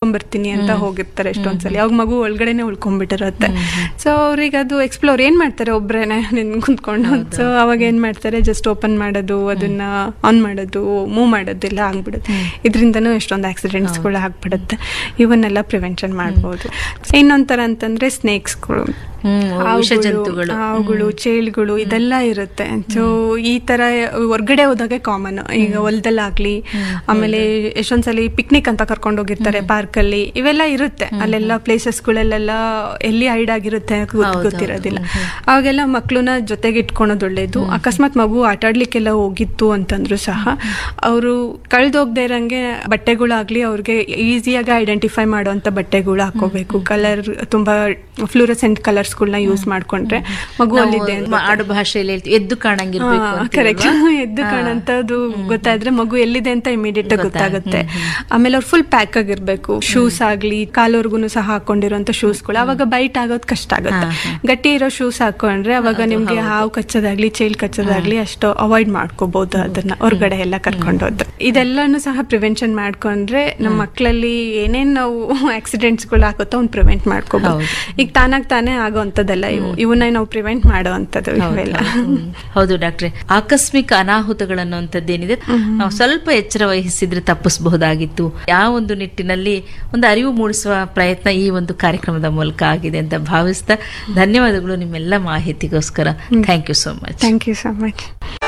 ನೋಡ್ಕೊಂಬರ್ತೀನಿ ಅಂತ ಹೋಗಿರ್ತಾರೆ ಎಷ್ಟೊಂದ್ಸಲಿ ಅವಾಗ ಮಗು ಒಳಗಡೆನೆ ಉಳ್ಕೊಂಡ್ಬಿಟ್ಟಿರತ್ತೆ ಸೊ ಅವ್ರಿಗೆ ಅದು ಎಕ್ಸ್ಪ್ಲೋರ್ ಏನ್ ಮಾಡ್ತಾರೆ ಒಬ್ರೇನೆ ನಿನ್ ಕುಂತ್ಕೊಂಡು ಸೊ ಅವಾಗ ಏನ್ ಮಾಡ್ತಾರೆ ಜಸ್ಟ್ ಓಪನ್ ಮಾಡೋದು ಅದನ್ನ ಆನ್ ಮಾಡೋದು ಮೂವ್ ಮಾಡೋದೆಲ್ಲ ಆಗ್ಬಿಡುತ್ತೆ ಇದರಿಂದನೂ ಎಷ್ಟೊಂದು ಆಕ್ಸಿಡೆಂಟ್ಸ್ಗಳು ಆಗ್ಬಿಡುತ್ತೆ ಇವನ್ನೆಲ್ಲ ಪ್ರಿವೆನ್ಷನ್ ಮಾಡ್ಬೋದು ಇನ್ನೊಂಥರ ಅಂತಂದ್ರೆ ಸ್ನೇಕ್ಸ್ಗಳು ಹ್ಮ್, ವಿಷಜಂತುಗಳು. ಹಾವುಗಳು ಚೇಳುಗಳು ಇದೆಲ್ಲ ಇರುತ್ತೆ ಸೊ ಈ ತರ ಹೊರ್ಗಡೆ ಹೋದಾಗೆ ಕಾಮನ್ ಈಗ ಹೊಲದಲ್ಲಾಗ್ಲಿ ಆಮೇಲೆ ಎಷ್ಟೊಂದ್ಸಲಿ ಪಿಕ್ನಿಕ್ ಅಂತ ಕರ್ಕೊಂಡು ಹೋಗಿರ್ತಾರೆ ಪಾರ್ಕ್ ಅಲ್ಲಿ ಇವೆಲ್ಲ ಇರುತ್ತೆ ಅಲ್ಲೆಲ್ಲ ಪ್ಲೇಸಸ್ಗಳಲ್ಲೆಲ್ಲ ಎಲ್ಲಿ ಹೈಡ್ ಆಗಿರುತ್ತೆ ಗೊತ್- ಹೌದು, ಗೊತ್ತಿರೋದಿಲ್ಲ ಅವಾಗೆಲ್ಲ ಮಕ್ಳನ್ನ ಜೊತೆಗೆ ಇಟ್ಕೊಳೋದು ಒಳ್ಳೇದು ಅಕಸ್ಮಾತ್ ಮಗು ಆಟ ಆಡ್ಲಿಕ್ಕೆಲ್ಲ ಹೋಗಿತ್ತು ಅಂತಂದ್ರು ಸಹ ಅವರು ಕಳ್ದೋಗ್ದೇ ಇರಂಗೆ ಬಟ್ಟೆಗಳಾಗ್ಲಿ ಅವ್ರಿಗೆ ಈಸಿಯಾಗಿ ಐಡೆಂಟಿಫೈ ಮಾಡುವಂತ ಬಟ್ಟೆಗಳು ಹಾಕೋಬೇಕು ಕಲರ್ ತುಂಬಾ ಫ್ಲೂರಸೆಂಟ್ ಕಲರ್ಸ್ಗಳನ್ನ ಯೂಸ್ ಮಾಡ್ಕೊಂಡ್ರೆ ಮಗು ನಾವು ಅಲ್ಲಿದೆ ಅಂತ ಮ- ಆಡು ಭಾಷೆಯಲ್ಲಿ ಹೇಳ್ತೀವಿ ಎದ್ದು ಕಾಣಂಗಿರ್ಬೇಕು ಕರೆಕ್ಟ್ ಅಂತೀವಲ್ವಾ? ಎದ್ದು ಕಾಣಂತದ್ದು ಗೊತ್ತಾದ್ರೆ ಮಗು ಎಲ್ಲಿದೆ ಅಂತ ಇಮಿಡಿಯೇಟ್ ಗೊತ್ತಾಗುತ್ತೆ ಆಮೇಲೆ ಅವ್ರು ಫುಲ್ ಪ್ಯಾಕ್ ಆಗಿರ್ಬೇಕು ಶೂಸ್ ಆಗ್ಲಿ ಕಾಲವರ್ಗುನು ಸಹ ಹಾಕೊಂಡಿರುವಂತ ಶೂಸ್ಗಳು ಅವಾಗ ಬೈಟ್ ಆಗೋದ್ ಕಷ್ಟ ಆಗುತ್ತೆ ಗಟ್ಟಿ ಇರೋ ಶೂಸ್ ಹಾಕೊಂಡ್ರೆ ಅವಾಗ ನಿಮ್ಗೆ ಹಾವು ಕಚ್ಚೋದಾಗ್ಲಿ ಚೇಲ್ ಕಚ್ಚೋದಾಗ್ಲಿ ಅಷ್ಟು ಅವಾಯ್ಡ್ ಮಾಡ್ಕೋಬಹುದು ಅದನ್ನ ಹೊರಗಡೆ ಎಲ್ಲ ಕರ್ಕೊಂಡು ಹೋದ್ರೆ ಇದೆಲ್ಲಾನು ಸಹ ಪ್ರಿವೆನ್ಷನ್ ಮಾಡ್ಕೊಂಡ್ರೆ ನಮ್ಮ ಮಕ್ಕಳಲ್ಲಿ ಏನೇನ್ ನಾವು ಆಕ್ಸಿಡೆಂಟ್ಸ್ ಗಳು ಆಗುತ್ತೋ ಅವ್ನ್ ಪ್ರಿವೆಂಟ್ ಮಾಡ್ಕೋಬಹುದು ಈಗ ತಾನಾಗ್ ತಾನೇ ಆಗೋಂಥದ್ದೆಲ್ಲ ಇವು ಇವನ್ನ ನಾವು ಪ್ರಿವೆಂಟ್ ಮಾಡೋ ಅಂಥದ್ದು ಇವೆಲ್ಲ ಹ್ಮ್. ಹೌದು ಡಾಕ್ಟ್ರೆ ಆಕಸ್ಮಿಕ ಅನಾಹುತಗಳನ್ನುವಂಥದ್ದೇನಿದೆ ನಾವು ಸ್ವಲ್ಪ ಎಚ್ಚರ ವಹಿಸಿದ್ರೆ ತಪ್ಪಿಸಬಹುದಾಗಿತ್ತು ಯಾವ ಒಂದು ನಿಟ್ಟಿನಲ್ಲಿ ಒಂದು ಅರಿವು ಮೂಡಿಸುವ ಪ್ರಯತ್ನ ಈ ಒಂದು ಕಾರ್ಯಕ್ರಮದ ಮೂಲಕ ಆಗಿದೆ ಅಂತ ಭಾವಿಸ್ತಾ ಧನ್ಯವಾದಗಳು ನಿಮ್ಮೆಲ್ಲ ಮಾಹಿತಿಗೋಸ್ಕರ thank you so much thank you so much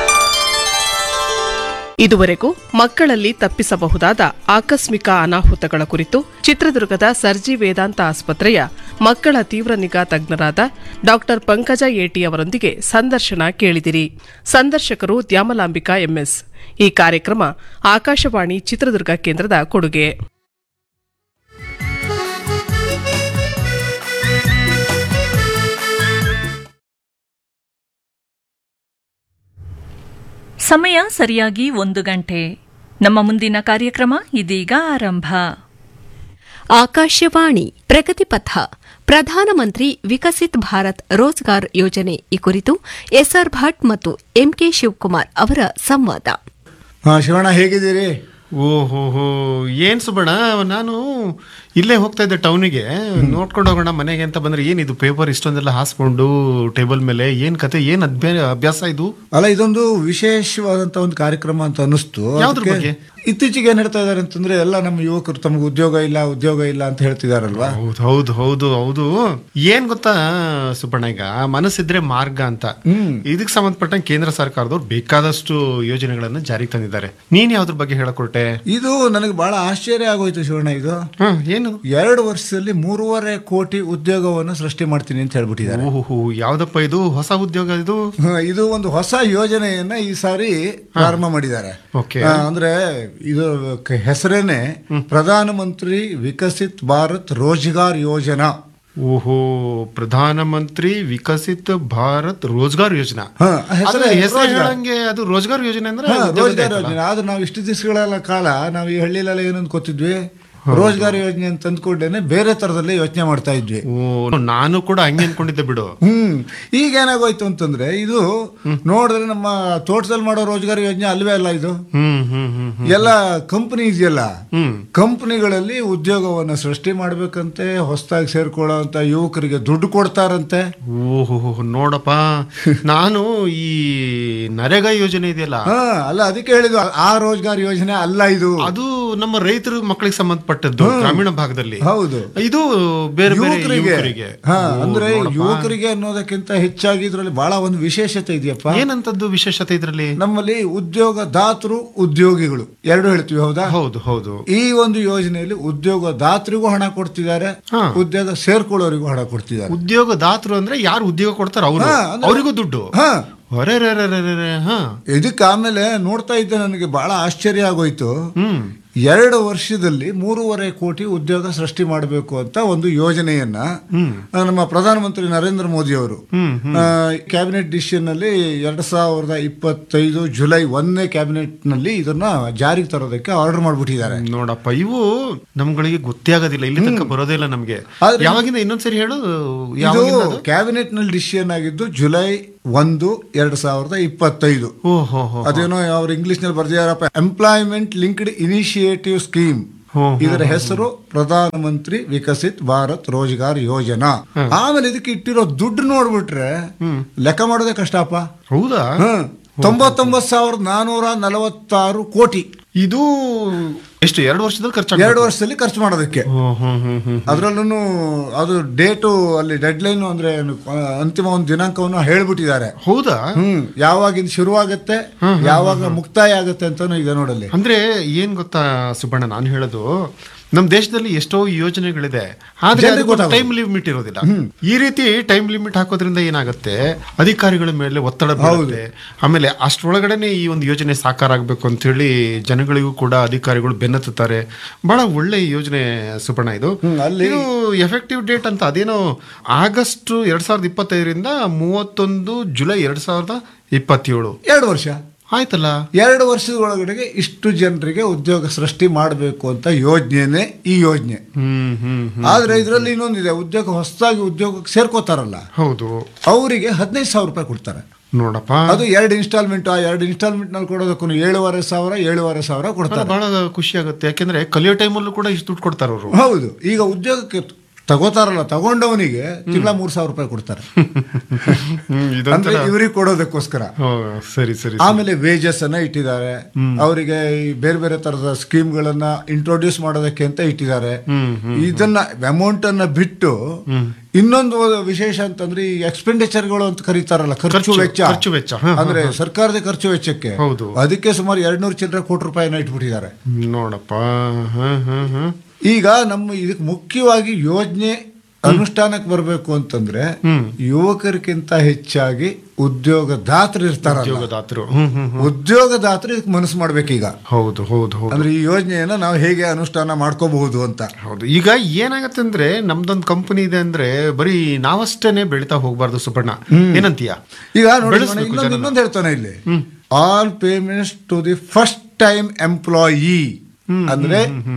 ಇದುವರೆಗೂ ಮಕ್ಕಳಲ್ಲಿ ತಪ್ಪಿಸಬಹುದಾದ ಆಕಸ್ಮಿಕ ಅನಾಹುತಗಳ ಕುರಿತು ಚಿತ್ರದುರ್ಗದ ಸರ್ಜಿ ವೇದಾಂತ ಆಸ್ಪತ್ರೆಯ ಮಕ್ಕಳ ತೀವ್ರ ನಿಗಾ ತಜ್ಞರಾದ ಡಾಕ್ಟರ್ ಪಂಕಜ ಏಟಿ ಅವರೊಂದಿಗೆ ಸಂದರ್ಶನ ಕೇಳಿದಿರಿ ಸಂದರ್ಶಕರು ದ್ಯಾಮಲಾಂಬಿಕಾ ಎಂಎಸ್ ಈ ಕಾರ್ಯಕ್ರಮ ಆಕಾಶವಾಣಿ ಚಿತ್ರದುರ್ಗ ಕೇಂದ್ರದ ಕೊಡುಗೆ ಸಮಯ ಸರಿಯಾಗಿ ಒಂದು ಗಂಟೆ ನಮ್ಮ ಮುಂದಿನ ಕಾರ್ಯಕ್ರಮ ಇದೀಗ ಆರಂಭ ಆಕಾಶವಾಣಿ ಪ್ರಗತಿಪಥ ಪ್ರಧಾನಮಂತ್ರಿ ವಿಕಸಿತ್ ಭಾರತ್ ರೋಜ್ಗಾರ್ ಯೋಜನೆ ಈ ಕುರಿತು ಎಸ್ಆರ್ ಭಟ್ ಮತ್ತು ಎಂಕೆ ಶಿವಕುಮಾರ್ ಅವರ ಸಂವಾದ ಹಾ ಶಿವಣ್ಣ ಹೇಗಿದ್ದೀರಿ ಓಹೋ ಹೋ ಏನ್ ಸುಬಣ್ಣ ನಾನು ಇಲ್ಲೇ ಹೋಗ್ತಾ ಇದ್ದೆ ಟೌನಿಗೆ ನೋಡ್ಕೊಂಡು ಹೋಗೋಣ ಮನೆಗೆ ಅಂತ ಬಂದ್ರೆ ಏನಿದು ಪೇಪರ್ ಇಷ್ಟೊಂದೆಲ್ಲ ಹಾಸ್ಕೊಂಡು ಟೇಬಲ್ ಮೇಲೆ ಏನ್ ಕತೆ ಏನ್ ಅಭ್ಯ- ಅಭ್ಯಾಸ ಇದು ಅಲ್ಲ ಇದೊಂದು ವಿಶೇಷವಾದಂತ ಒಂದು ಕಾರ್ಯಕ್ರಮ ಅಂತ ಅನಿಸ್ತು ಯಾವ್ದ್ರ ಅದಕ್ಕೆ ಬಗ್ಗೆ? ಇತ್ತೀಚೆಗೆ ಏನ್ ಹೇಳ್ತಾ ಇದಾರೆ ಅಂತಂದ್ರೆ ಎಲ್ಲ ನಮ್ಮ ಯುವಕರು ತಮಗೆ ಉದ್ಯೋಗ ಇಲ್ಲ ಉದ್ಯೋಗ ಇಲ್ಲ ಅಂತ ಹೇಳ್ತಿದಾರಲ್ವಾ ಹೌದು ಹೌದು ಹೌದು ಹೌದು ಏನ್ ಗೊತ್ತಾ ಸುಬ್ಬಣ್ಣ ಈಗ ಮನಸ್ಸಿದ್ರೆ ಮಾರ್ಗ ಅಂತ ಇದಕ್ಕೆ ಸಂಬಂಧಪಟ್ಟಂಗೆ ಕೇಂದ್ರ ಸರ್ಕಾರದವ್ರು ಬೇಕಾದಷ್ಟು ಯೋಜನೆಗಳನ್ನ ಜಾರಿಗೆ ತಂದಿದ್ದಾರೆ ನೀನ್ ಯಾವ್ದ್ರ ಬಗ್ಗೆ ಹೇಳಕೊಟ್ಟೆ ಇದು ನನಗೆ ಬಹಳ ಆಶ್ಚರ್ಯ ಆಗೋಯ್ತು ಶಿವಣ್ಣ ಇದು ಹ್ಮ್ ಏನು ಎರಡು ವರ್ಷದಲ್ಲಿ ಮೂರುವರೆ ಕೋಟಿ ಉದ್ಯೋಗವನ್ನು ಸೃಷ್ಟಿ ಮಾಡ್ತೀನಿ ಅಂತ ಹೇಳ್ಬಿಟ್ಟಿದ್ದಾರೆ ಓಹೋ ಯಾವ್ದಪ್ಪ ಇದು ಹೊಸ ಉದ್ಯೋಗ ಇದು ಹ, ಇದು ಒಂದು ಹೊಸ ಯೋಜನೆಯನ್ನ ಈ ಸಾರಿ ಪ್ರಾರಂಭ ಮಾಡಿದ್ದಾರೆ Okay. ಆ, ಅಂದ್ರೆ ಇದು ಕ- ಹೆಸರೇನೆ ಪ್ರಧಾನ ಮಂತ್ರಿ ವಿಕಸಿತ್ ಭಾರತ್ ರೋಜ್ಗಾರ್ ಯೋಜನಾ ಓಹೋ ಪ್ರಧಾನ ಮಂತ್ರಿ ವಿಕಸಿತ್ ಭಾರತ್ ರೋಜ್ಗಾರ್ ಯೋಜನಾ ಹಾ, ಹೆಸರೇ ಆದ್ರೆ ಹೆಸರು ರೋಜ್ಗಾರ್. ಹೇಳಂಗೆ ಅದು ರೋಜ್ಗಾರ್ ಯೋಜನೆ ಅಂದ್ರೆ ಹಾ, ಉದ್ಯೋಗದ ರೋಜ್ಗಾರ್ ಆಯ್ತಲ್ಲ? ಯೋಜನೆ ಆದ್ರೆ ನಾವು ಇಷ್ಟು ದಿವಸಗಳೆಲ್ಲ ಕಾಲ ನಾವು ಈ ಹಳ್ಳಿಲೆಲ್ಲ ಏನು ಅನ್ಕೋತಿದ್ವಿ ರೋಜ್ಗಾರ್ ಯೋಜನೆ ಅಂತ ಅಂದ್ಕೊಂಡೇನೆ ಬೇರೆ ತರದಲ್ಲಿ ಯೋಚನೆ ಮಾಡ್ತಾ ಇದ್ವಿ ಓ ನಾನು ಕೂಡ ಹಂಗೆ ಅನ್ಕೊಂಡಿದ್ದೆ ಬಿಡು ಹ್ಮ್ ಈಗ ಏನಾಗೋಯ್ತು ಅಂತಂದ್ರೆ ಇದು ನೋಡಿದ್ರೆ ನಮ್ಮ ತೋಟದಲ್ಲಿ ಮಾಡೋ ರೋಜ್ಗಾರ್ ಯೋಜನೆ ಅಲ್ವೇ ಅಲ್ಲ ಇದು ಹ್ಮ್ ಹ್ಮ್ ಹ್ಮ್ ಹ್ಮ್. ಎಲ್ಲ ಕಂಪನಿ ಇದೆಯಲ್ಲ ಹ್ಮ್ ಕಂಪನಿಗಳಲ್ಲಿ ಉದ್ಯೋಗವನ್ನ ಸೃಷ್ಟಿ ಮಾಡ್ಬೇಕಂತೆ ಹೊಸದಾಗಿ ಸೇರ್ಕೊಳ್ಳೋಂತ ಯುವಕರಿಗೆ ದುಡ್ಡು ಕೊಡ್ತಾರಂತೆ ಓಹೋ ನೋಡಪ್ಪ ನಾನು ಈ ನರೇಗಾ ಯೋಜನೆ ಇದೆಯಲ್ಲ ಹಾ ಅಲ್ಲ ಅದಕ್ಕೆ ಹೇಳಿದ್ದು ಆ ರೋಜ್ಗಾರ್ ಯೋಜನೆ ಅಲ್ಲ ಇದು ಅದು ನಮ್ಮ ರೈತರ ಮಕ್ಕಳಿಗೆ ಸಂಬಂಧಪಟ್ಟದ್ದು ಗ್ರಾಮೀಣ ಭಾಗದಲ್ಲಿ ಹೌದು ಇದು ಬೇರೆ ಬೇರೆ ಯುವಕರಿಗೆ ಯುವಕರಿಗೆ ಹಾ ಓ, ಅಂದ್ರೆ ನೋಡಪ್ಪ. ಯುವಕರಿಗೆ ಅನ್ನೋದಕ್ಕಿಂತ ಹೆಚ್ಚಾಗಿ ಇದ್ರಲ್ಲಿ ಬಹಳ ಒಂದು ವಿಶೇಷತೆ ಇದೆಯಪ್ಪ ಏನಂತದ್ದು ವಿಶೇಷತೆ ಇದ್ರಲ್ಲಿ ನಮ್ಮಲ್ಲಿ ಉದ್ಯೋಗ ದಾತರು ಉದ್ಯೋಗಿಗಳು ಎರಡು ಹೇಳ್ತೀವಿ ಹೌದಾ ಹೌದು ಹೌದು ಈ ಒಂದು ಯೋಜನೆಯಲ್ಲಿ ಉದ್ಯೋಗ ದಾತರಿಗೂ ಹಣ ಕೊಡ್ತಿದ್ದಾರೆ ಹಾ. ಉದ್ಯೋಗ ಸೇರ್ಕೊಳ್ಳೋರಿಗೂ ಹಣ ಕೊಡ್ತಿದ್ದಾರೆ ಉದ್ಯೋಗ ದಾತರು ಅಂದ್ರೆ ಯಾರು ಉದ್ಯೋಗ ಕೊಡ್ತಾರ ಅವರು ಹಾ, ಅಂದ್ರೆ- ಅವರಿಗೂ ದುಡ್ಡು ಹಾ ಅರೆ ರೇ ರೇ ರೇ ರೇ ರೇ, ಹಾ ಇದಕ್ಕೆ ಆಮೇಲೆ ನೋಡ್ತಾ ಇದ್ದೆ ನನಗೆ ಬಹಳ ಆಶ್ಚರ್ಯ ಆಗೋಯ್ತು ಹ್ಮ್ ಎರಡು ವರ್ಷದಲ್ಲಿ ಮೂರುವರೆ ಕೋಟಿ ಉದ್ಯೋಗ ಸೃಷ್ಟಿ ಮಾಡಬೇಕು ಅಂತ ಒಂದು ಯೋಜನೆಯನ್ನ ಆ, ನಮ್ಮ ಪ್ರಧಾನಮಂತ್ರಿ ನರೇಂದ್ರ ಮೋದಿ ಅವರು ಕ್ಯಾಬಿನೆಟ್ ಡಿಸಿಷನ್ ನಲ್ಲಿ ಎರಡ್ ಸಾವಿರದ ಇಪ್ಪತ್ತೈದು ಜುಲೈ ಒಂದನೇ ಕ್ಯಾಬಿನೆಟ್ ನಲ್ಲಿ ಇದನ್ನ ಜಾರಿಗೆ ತರೋದಕ್ಕೆ ಆರ್ಡರ್ ಮಾಡ್ಬಿಟ್ಟಿದ್ದಾರೆ ನೋಡಪ್ಪ ಇವು ನಮ್ಗಳಿಗೆ ಗೊತ್ತೇ ಆಗೋದಿಲ್ಲ ಇಲ್ಲಿ ತನಕ ಬರೋದೇ ಇಲ್ಲ ನಮ್ಗೆ ಆದ್ರೆ- ಯಾವಾಗಿಂದ ಇನ್ನೊಂದ್ಸರಿ ಹೇಳು ಇದು ಯಾವಾಗಿಂದ ಅದು? ಕ್ಯಾಬಿನೆಟ್ ನಲ್ಲಿ ಡಿಸಿಷನ್ ಆಗಿದ್ದು ಜುಲೈ ಒಂದು ಎರಡ್ ಸಾವಿರದ ಇಪ್ಪತ್ತೈದು ಓ ಹೋ ಹೋ ಅದೇನೋ ಅವ್ರು ಇಂಗ್ಲಿಷ್ ನಲ್ಲಿ ಬರ್ದಿದಾರಪ್ಪ employment linked initiative scheme hmm, ಇದರ ಹೆಸರು ಪ್ರಧಾನ ಮಂತ್ರಿ ವಿಕಸಿತ್ ಭಾರತ್ ರೋಜ್ಗಾರ್ ಯೋಜನಾ ಆಮೇಲೆ ಇದಕ್ಕೆ ಇಟ್ಟಿರೋ ದುಡ್ಡು ನೋಡ್ಬಿಟ್ರೆ ಲೆಕ್ಕ ಮಾಡೋದೇ ಕಷ್ಟಪ್ಪ ಹೌದಾ ಹ್ಮ್ ತೊಂಬತ್ತೊಂಬತ್ತು ಸಾವಿರದ ನಾನೂರ ನಲವತ್ತಾರು ಕೋಟಿ ಇದು ಎಷ್ಟು ಎರಡು ವರ್ಷದಲ್ಲಿ ಖರ್ಚು ಎರಡು ವರ್ಷದಲ್ಲಿ ಖರ್ಚು ಮಾಡೋದಕ್ಕೆ ಹ್ಮ್ ಹ್ಮ್ ಹ್ಮ್ ಹ್ಮ್ ಅದ್ರಲ್ಲೂ ಅದು ಡೇಟು ಅಲ್ಲಿ ಡೆಡ್ ಲೈನ್ ಅಂದ್ರೆ ಏನು, ಆ, ಅಂತಿಮ ಒಂದು ದಿನಾಂಕವನ್ನು ಹೇಳ್ಬಿಟ್ಟಿದ್ದಾರೆ ಹೌದಾ ಹ್ಮ್ ಯಾವಾಗಿಂದ ಶುರುವಾಗುತ್ತೆ ಯಾವಾಗ ಮುಕ್ತಾಯ ಆಗುತ್ತೆ ಅಂತಾನು ಇದೆ ನೋಡಲ್ಲಿ ಅಂದ್ರೆ ಏನ್ ಗೊತ್ತಾ ಸುಬ್ಬಣ್ಣ ನಾನು ಹೇಳೋದು ನಮ್ ದೇಶದಲ್ಲಿ ಎಷ್ಟೋ ಯೋಜನೆಗಳಿದೆ ಆದ್ರೆ ಜನರಿಗೆ ಗೊತ್ತಾಗೋದು. ಟೈಮ್ ಲಿಮಿಟ್ ಇರೋದಿಲ್ಲ ಈ ರೀತಿ ಟೈಮ್ ಲಿಮಿಟ್ ಹಾಕೋದ್ರಿಂದ ಏನಾಗುತ್ತೆ ಅಧಿಕಾರಿಗಳ ಮೇಲೆ ಒತ್ತಡ ಬೀಳುತ್ತೆ ಆಮೇಲೆ ಅಷ್ಟರೊಳಗಡೆನೆ ಈ ಒಂದು ಯೋಜನೆ ಸಾಕಾರ ಆಗ್ಬೇಕು ಅಂತ ಹೇಳಿ ಜನಗಳಿಗೂ ಕೂಡ ಅಧಿಕಾರಿಗಳು ಬೆನ್ನತ್ತುತ್ತಾರೆ ಬಹಳ ಒಳ್ಳೆ ಯೋಜನೆ ಸುಬ್ಬಣ್ಣ ಇದು ಹ್ಮ್, ಅಲ್ಲಿ- ಇದು ಎಫೆಕ್ಟಿವ್ ಡೇಟ್ ಅಂತ ಅದೇನೋ ಆಗಸ್ಟ್ ಎರಡ್ ಸಾವಿರದ ಇಪ್ಪತ್ತೈದರಿಂದ ಮೂವತ್ತೊಂದು ಜುಲೈ ಎರಡ್ ಸಾವಿರದ ಇಪ್ಪತ್ತೇಳು ಎರಡು ವರ್ಷ ಆಯ್ತಲ್ಲ ಎರಡು ವರ್ಷದ ಒಳಗಡೆಗೆ ಇಷ್ಟು ಜನರಿಗೆ ಉದ್ಯೋಗ ಸೃಷ್ಟಿ ಮಾಡಬೇಕು ಅಂತ ಯೋಜನೆನೇ ಈ ಯೋಜನೆ ಹ್ಮ್ ಹ್ಮ್ ಹ್ಮ್ ಆದ್ರೆ ಇದರಲ್ಲಿ ಇನ್ನೊಂದಿದೆ ಉದ್ಯೋಗ ಹೊಸದಾಗಿ ಉದ್ಯೋಗಕ್ಕೆ ಸೇರ್ಕೋತಾರಲ್ಲ ಹೌದು ಅವರಿಗೆ ಹದಿನೈದು ಸಾವಿರ ರೂಪಾಯಿ ಕೊಡ್ತಾರೆ ನೋಡಪ್ಪ ಅದು ಎರಡು ಇನ್ಸ್ಟಾಲ್ಮೆಂಟ್ ಆ ಎರಡು ಇನ್ಸ್ಟಾಲ್ಮೆಂಟ್ ನಲ್ಲಿ ಕೊಡೋದಕ್ಕೂ ಏಳುವರೆ ಸಾವಿರ ಏಳುವರೆ ಸಾವಿರ ಅಲ್ಲ, ಕೊಡ್ತಾರೆ ಬಹಳ ಖುಷಿ ಆಗುತ್ತೆ ಯಾಕೆಂದ್ರೆ ಕಲಿಯೋ ಟೈಮಲ್ಲೂ ಕೂಡ ಇಷ್ಟು ದುಡ್ಡು ಕೊಡ್ತಾರ ಅವರು ಹೌದು ಈಗ ಉದ್ಯೋಗಕ್ಕೆ ತಗೋತಾರಲ್ಲ ತಗೊಂಡವನಿಗೆ ತಿಂಗಳ ಮೂರ್ ಸಾವಿರ ರೂಪಾಯಿ ಕೊಡ್ತಾರೆ ಅಂದ್ರೆ ಇವ್ರಿಗೆ ಕೊಡೋದಕ್ಕೋಸ್ಕರ ಸರಿ ಸರಿ ಆಮೇಲೆ ವೇಜಸ್ ಅನ್ನ ಇಟ್ಟಿದ್ದಾರೆ ಅವರಿಗೆ ಈ ಬೇರೆ ಬೇರೆ ತರದ ಸ್ಕೀಮ್ಗಳನ್ನ ಇಂಟ್ರೊಡ್ಯೂಸ್ ಮಾಡೋದಕ್ಕೆ ಅಂತ ಇಟ್ಟಿದ್ದಾರೆ ಇದನ್ನ ಅಮೌಂಟ್ ಅನ್ನ ಬಿಟ್ಟು ಇನ್ನೊಂದು ವಿಶೇಷ ಅಂತಂದ್ರೆ ಈ ಎಕ್ಸ್ಪೆಂಡಿಚರ್ಗಳು ಅಂತ ಕರೀತಾರಲ್ಲ ಖರ್ಚು ಖರ್ಚು, ವೆಚ್ಚ ಖರ್ಚು ವೆಚ್ಚ, ಹ, ಹ, ಅಂದ್ರೆ ಸರ್ಕಾರದ ಖರ್ಚು ವೆಚ್ಚಕ್ಕೆ ಹೌದು. ಅದಕ್ಕೆ ಸುಮಾರು ಎರಡ್ನೂರು ಚಿಲ್ಲರೆ ಕೋಟಿ ರೂಪಾಯಿನ ಇಟ್ಬಿಟ್ಟಿದ್ದಾರೆ ನೋಡಪ್ಪ ಹ, ಹ, ಹ. ಈಗ ನಮ್ಮ ಇದಕ್ಕೆ ಮುಖ್ಯವಾಗಿ ಯೋಜನೆ ಅನುಷ್ಠಾನಕ್ಕೆ ಬರಬೇಕು ಅಂತಂದ್ರೆ ಯುವಕರಿಗಿಂತ ಹೆಚ್ಚಾಗಿ ಉದ್ಯೋಗದಾತರು ಇರ್ತಾರಲ್ಲ ಉದ್ಯೋಗದಾತರು ಹ್ಮ್ ಹ್ಮ್ ಹ್ಮ್. ಉದ್ಯೋಗದಾತರು ಇದಕ್ಕೆ ಮನಸ್ಸು ಮಾಡ್ಬೇಕೀಗ ಹೌದು ಹೌದು ಹೌದು ಅಂದ್ರೆ ಈ ಯೋಜನೆಯನ್ನ ನಾವು ಹೇಗೆ ಅನುಷ್ಠಾನ ಮಾಡ್ಕೋಬಹುದು ಅಂತ ಹೌದು ಈಗ ಏನಾಗತ್ತೆ ಅಂದ್ರೆ ನಮ್ದೊಂದು ಕಂಪನಿ ಇದೆ ಅಂದ್ರೆ ಬರೀ ನಾವಷ್ಟೇನೆ ಬೆಳಿತಾ ಹೋಗ್ಬಾರ್ದು ಸುಬ್ಬಣ್ಣ ಏನಂತೀಯ ಈಗ ನೋಡಿ ಬೆಳೆಸ್ಬೇಕು ಇನ್ನೊಂದು ಜನನ. ಇನ್ನೊಂದು ಹೇಳ್ತಾನೆ ಇಲ್ಲಿ all payments to the first time employee ಅಂದ್ರೆ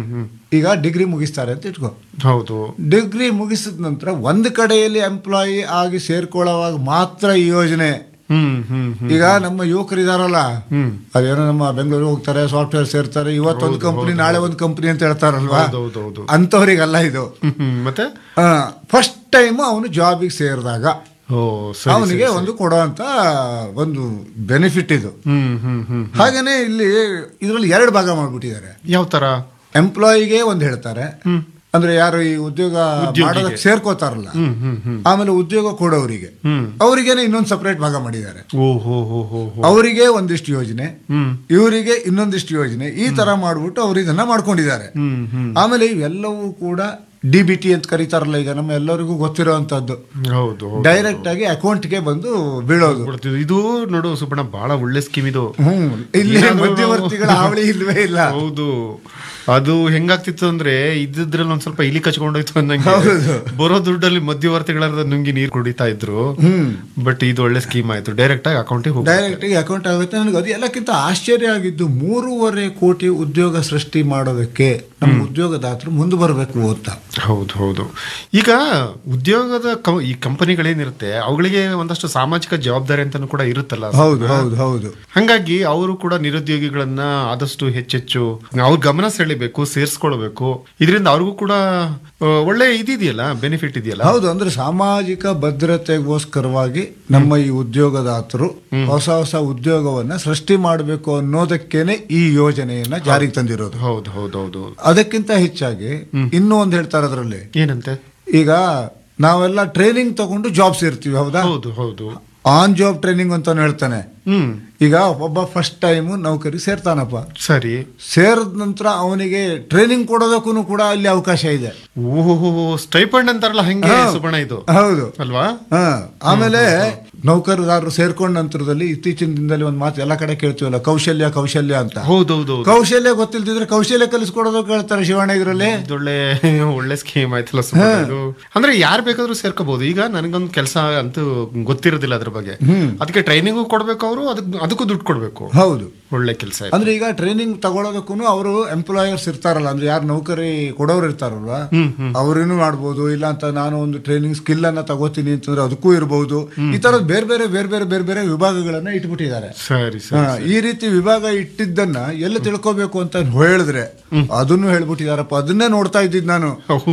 ಈಗ ಡಿಗ್ರಿ ಮುಗಿಸ್ತಾರೆ ಅಂತ ಇಟ್ಕೋ ಹೌದು ಡಿಗ್ರಿ ಮುಗಿಸಿದ ನಂತರ ಒಂದು ಕಡೆಯಲ್ಲಿ ಎಂಪ್ಲಾಯಿ ಆಗಿ ಸೇರ್ಕೊಳ್ಳೋವಾಗ ಮಾತ್ರ ಈ ಯೋಜನೆ ಹ್ಮ್ ಹ್ಮ್ ಹ್ಮ್ ಈಗ ನಮ್ಮ ಯುವಕರು ಇದಾರಲ್ಲ ಅದೇನೋ ನಮ್ಮ ಬೆಂಗಳೂರು ಹೋಗ್ತಾರೆ ಸಾಫ್ಟ್ವೇರ್ ಸೇರ್ತಾರೆ ಇವತ್ತೊಂದು ಕಂಪನಿ ನಾಳೆ ಒಂದು ಕಂಪನಿ ಅಂತ ಹೇಳ್ತಾರಲ್ವಾ ಹೌದು, ಹೌದು, ಹೌದು. ಅಂತವ್ರಿಗಲ್ಲ ಇದು ಹ್ಮ್, ಹ್ಮ್. ಮತ್ತೆ ಫಸ್ಟ್ ಟೈಮ್ ಅವನು ಜಾಬಿಗೆ ಸೇರಿದಾಗ ಓ ಸರಿ ಅವನಿಗೆ ಒಂದು ಕೊಡುವಂತ ಒಂದು ಬೆನಿಫಿಟ್ ಇದು ಹ್ಮ್ ಹ್ಮ್ ಹ್ಮ್ ಹಾಗೇನೆ ಇಲ್ಲಿ ಇದರಲ್ಲಿ ಎರಡು ಭಾಗ ಮಾಡ್ಬಿಟ್ಟಿದ್ದಾರೆ ಯಾವ ತರ ಎಂಪ್ಲಾಯಿಗೆ ಒಂದು ಹೇಳ್ತಾರೆ ಅಂದ್ರೆ ಯಾರು ಈ ಉದ್ಯೋಗ ಮಾಡೋದಕ್ಕೆ ಸೇರ್ಕೋತಾರಲ್ಲ ಆಮೇಲೆ ಉದ್ಯೋಗ ಕೊಡೋರಿಗೆ ಅವರಿಗೇನೆ ಇನ್ನೊಂದು ಸಪರೇಟ್ ಭಾಗ ಮಾಡಿದ್ದಾರೆ ಓ ಹೋ ಹೋ ಹೋ ಹೋ. ಅವರಿಗೆ ಒಂದಿಷ್ಟು ಯೋಜನೆ ಇವರಿಗೆ ಇನ್ನೊಂದಿಷ್ಟು ಯೋಜನೆ ಈ ತರ ಮಾಡ್ಬಿಟ್ಟು ಅವ್ರು ಇದನ್ನ ಮಾಡ್ಕೊಂಡಿದ್ದಾರೆ ಆಮೇಲೆ ಇವೆಲ್ಲವೂ ಕೂಡ ಡಿ ಬಿ ಟಿ ಅಂತ ಕರೀತಾರಲ್ಲ ಈಗ ನಮ್ಮ ಎಲ್ಲರಿಗೂ ಗೊತ್ತಿರುವಂತದ್ದು ಹೌದು ಹೌದು. ಡೈರೆಕ್ಟ್ ಆಗಿ ಅಕೌಂಟ್ಗೆ ಬಂದು ಬೀಳೋದು ಕೊಡ್ತಿದ್ರು. ಇದು ನೋಡು ಸುಬ್ಬಣ್ಣ ಬಹಳ ಒಳ್ಳೆ ಸ್ಕೀಮ್ ಇದು ಹ್ಮ್ ಇಲ್ಲಿ ಏನಾದ್ರು- ಮಧ್ಯವರ್ತಿಗಳ ಹಾವಳಿ ಇಲ್ವೇ ಇಲ್ಲ ಹೌದು ಅದು ಹೆಂಗಾಗ್ತಿತ್ತು ಅಂದ್ರೆ ಇದ್ರಲ್ಲಿ ಒಂದ್ ಸ್ವಲ್ಪ ಇಲಿ ಕಚ್ಕೊಂಡೋಯ್ತು ಅನ್ನಂಗೆ ಹೌದು. ಬರೋ ದುಡ್ಡಲ್ಲಿ ಮಧ್ಯವರ್ತಿಗಳ ನುಂಗಿ ನೀರು ಕುಡಿತಾ ಇದ್ರು ಬಟ್ ಇದು ಒಳ್ಳೆ ಸ್ಕೀಮ್ ಆಯ್ತು ಡೈರೆಕ್ಟ್ ಆಗಿ ಅಕೌಂಟಿಗೆ ಹೋಗಿ ಡೈರೆಕ್ಟ್ ಆಗಿ ಅಕೌಂಟ್ ಆಗುತ್ತೆ ನನಗೆ ಅದು ಎಲ್ಲಕ್ಕಿಂತ ಆಶ್ಚರ್ಯ ಆಗಿದ್ದು ಮೂರುವರೆ ಕೋಟಿ ಉದ್ಯೋಗ ಸೃಷ್ಟಿ ಮಾಡೋದಕ್ಕೆ ನಮ್ಮ ಉದ್ಯೋಗದಾತರು ಮುಂದೆ ಬರಬೇಕು ಅಂತ ಹೌದು ಹೌದು ಈಗ ಉದ್ಯೋಗದ ಕ- ಈ ಕಂಪನಿಗಳೇನಿರುತ್ತೆ ಅವುಗಳಿಗೆ ಒಂದಷ್ಟು ಸಾಮಾಜಿಕ ಜವಾಬ್ದಾರಿ ಅಂತಾನು ಕೂಡ ಇರುತ್ತಲ್ಲ ಹೌದು ಹೌದು ಹೌದು ಹಂಗಾಗಿ ಅವರು ಕೂಡ ನಿರುದ್ಯೋಗಿಗಳನ್ನ ಆದಷ್ಟು ಹೆಚ್ಚೆಚ್ಚು ಅವ್ರ ಗಮನ ಸೆಳಿಬೇಕು ಸೇರಿಸ್ಕೊಳ್ಬೇಕು ಇದರಿಂದ ಅವ್ರಿಗೂ ಕೂಡ ಆ, ಒಳ್ಳೆ ಇದಿದೆಯಲ್ಲ ಬೆನಿಫಿಟ್ ಇದೆಯಲ್ಲ ಹೌದು ಅಂದ್ರೆ ಸಾಮಾಜಿಕ ಭದ್ರತೆಗೋಸ್ಕರವಾಗಿ ನಮ್ಮ ಈ ಉದ್ಯೋಗದಾತರು ಹೊಸ ಹೊಸ ಉದ್ಯೋಗವನ್ನ ಸೃಷ್ಟಿ ಮಾಡಬೇಕು ಅನ್ನೋದಕ್ಕೇನೆ ಈ ಯೋಜನೆಯನ್ನ ಜಾರಿಗೆ ತಂದಿರೋದು ಹೌದು ಹೌದು ಹೌದು ಹೌದು. ಅದಕ್ಕಿಂತ ಹೆಚ್ಚಾಗಿ ಇನ್ನೂ ಒಂದು ಹೇಳ್ತಾರೆ ಅದರಲ್ಲಿ ಏನಂತೆ ಈಗ ನಾವೆಲ್ಲ ಟ್ರೈನಿಂಗ್ ತಗೊಂಡು ಜಾಬ್ ಸೇರ್ತೀವಿ ಹೌದಾ ಹೌದು ಹೌದು ಆನ್ ಜಾಬ್ ಟ್ರೈನಿಂಗ್ ಅಂತಾನು ಹೇಳ್ತಾನೆ ಹ್ಮ್ ಈಗ ಒಬ್ಬ ಫಸ್ಟ್ ಟೈಮ್ ನೌಕರಿ ಸೇರ್ತಾನಪ್ಪ ಸರಿ ಸೇರಿದ ನಂತರ ಅವನಿಗೆ ಟ್ರೈನಿಂಗ್ ಕೊಡೋದಕ್ಕೂ ಕೂಡ ಅಲ್ಲಿ ಅವಕಾಶ ಇದೆ ಓಹೋ ಸ್ಟೈಪಂಡ್ ಅಂತಾರಲ್ಲ ಹಂಗೆ ಹಾ. ಸುಬಣ ಇದು ಹೌದು ಅಲ್ವಾ ಹ ಆಮೇಲೆ ನೌಕರದಾರರು ಸೇರ್ಕೊಂಡ ನಂತರದಲ್ಲಿ ಇತ್ತೀಚಿನ ದಿನದಲ್ಲಿ ಒಂದು ಮಾತು ಎಲ್ಲ ಕಡೆ ಕೇಳ್ತೀವಲ್ಲ ಕೌಶಲ್ಯ ಕೌಶಲ್ಯ ಅಂತ ಹೌದೌದು ಕೌಶಲ್ಯ ಗೊತ್ತಿಲ್ದಿದ್ರೆ ಕೌಶಲ್ಯ ಕಲಿಸ್ಕೊಡೋದಕ್ಕೆ ಹೇಳ್ತಾರೆ ಶಿವಣ್ಣ ಇದರಲ್ಲಿ ಒಳ್ಳೆ ಒಳ್ಳೆ ಸ್ಕೀಮ್ ಆಯ್ತಲ್ಲ ಸುಬ್ಬಣ್ಣ ಇದು ಅಂದ್ರೆ ಯಾರು ಬೇಕಾದ್ರೂ ಸೇರ್ಕೋಬಹುದು ಈಗ ನನಗೊಂದು ಕೆಲಸ ಅಂತೂ ಗೊತ್ತಿರೋದಿಲ್ಲ ಅದ್ರ ಬಗ್ಗೆ ಅದಕ್ಕೆ ಟ್ರೈನಿಂಗು ಕೊಡ್ಬೇಕು ಅವರು ಅದಕ್ಕೆ ಅದಕ್ಕೂ ದುಡ್ಡು ಕೊಡ್ಬೇಕು ಹೌದು ಒಳ್ಳೆ ಕೆಲಸ ಅಂದ್ರೆ ಈಗ ಟ್ರೈನಿಂಗ್ ತಗೊಳ್ಳೋದಕ್ಕೂ ಅವರು ಎಂಪ್ಲಾಯರ್ಸ್ ಇರ್ತಾರಲ್ಲ ಅಂದ್ರೆ ಯಾರು ನೌಕರಿ ಕೊಡೋರು ಇರ್ತಾರಲ್ವಾ ಅವ್ರೇನು ಮಾಡ್ಬೋದು ಇಲ್ಲ ಅಂತ ನಾನು ಒಂದು ಟ್ರೈನಿಂಗ್ ಸ್ಕಿಲ್ ಅನ್ನ ತಗೋತೀನಿ ಅಂತಂದ್ರೆ ಅದಕ್ಕೂ ಇರಬಹುದು ಈ ತರದ್ ಬೇರೆ ಬೇರೆ ಬೇರೆ ಬೇರೆ ಬೇರೆ ಬೇರೆ ವಿಭಾಗಗಳನ್ನ ಇಟ್ಬಿಟ್ಟಿದ್ದಾರೆ ಸರಿ ಹಾ, ಸರಿ ಈ ರೀತಿ ವಿಭಾಗ ಇಟ್ಟಿದ್ದನ್ನ ಎಲ್ಲ ತಿಳ್ಕೋಬೇಕು ಅಂತ ಹೇಳಿದ್ರೆ ಅದನ್ನು ಹೇಳ್ಬಿಟ್ಟಿದಾರಪ್ಪ ಅದನ್ನೇ ನೋಡ್ತಾ ಇದ್ದಿದ್ ನಾನು